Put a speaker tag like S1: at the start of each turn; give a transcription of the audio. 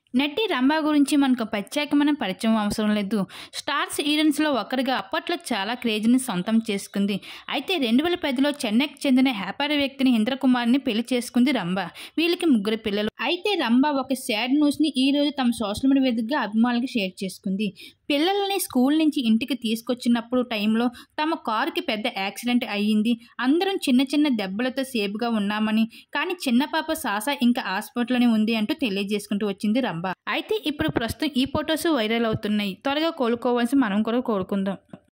S1: నటి రంభ గురించి మనకు ప్రత్యేకమైన పరిచయం అవసరం లేదు స్టార్స్ హీరోయిన్స్లో ఒకరిగా అప్పట్లో చాలా క్రేజ్ని సొంతం చేసుకుంది అయితే రెండు వేల పదిలో చెన్నైకి చెందిన హ్యాపర్ వ్యక్తిని ఇంద్రకుమార్ని పెళ్లి చేసుకుంది రంభ వీళ్ళకి ముగ్గురు పిల్లలు అయితే రంభ ఒక సాడ్ న్యూస్ని ఈ రోజు తమ సోషల్ మీడియా వేదికగా అభిమానులకు షేర్ చేసుకుంది పిల్లల్ని స్కూల్ నుంచి ఇంటికి తీసుకొచ్చినప్పుడు టైంలో తమ కారుకి పెద్ద యాక్సిడెంట్ అయ్యింది అందరం చిన్న చిన్న దెబ్బలతో సేఫ్గా ఉన్నామని కానీ చిన్న పాప సాసా ఇంకా హాస్పిటల్లోనే ఉంది అంటూ తెలియజేసుకుంటూ వచ్చింది రంభ అయితే ఇప్పుడు ప్రస్తుతం ఈ ఫొటోస్ వైరల్ అవుతున్నాయి త్వరగా కోలుకోవాల్సి మనం కూడా కోరుకుందాం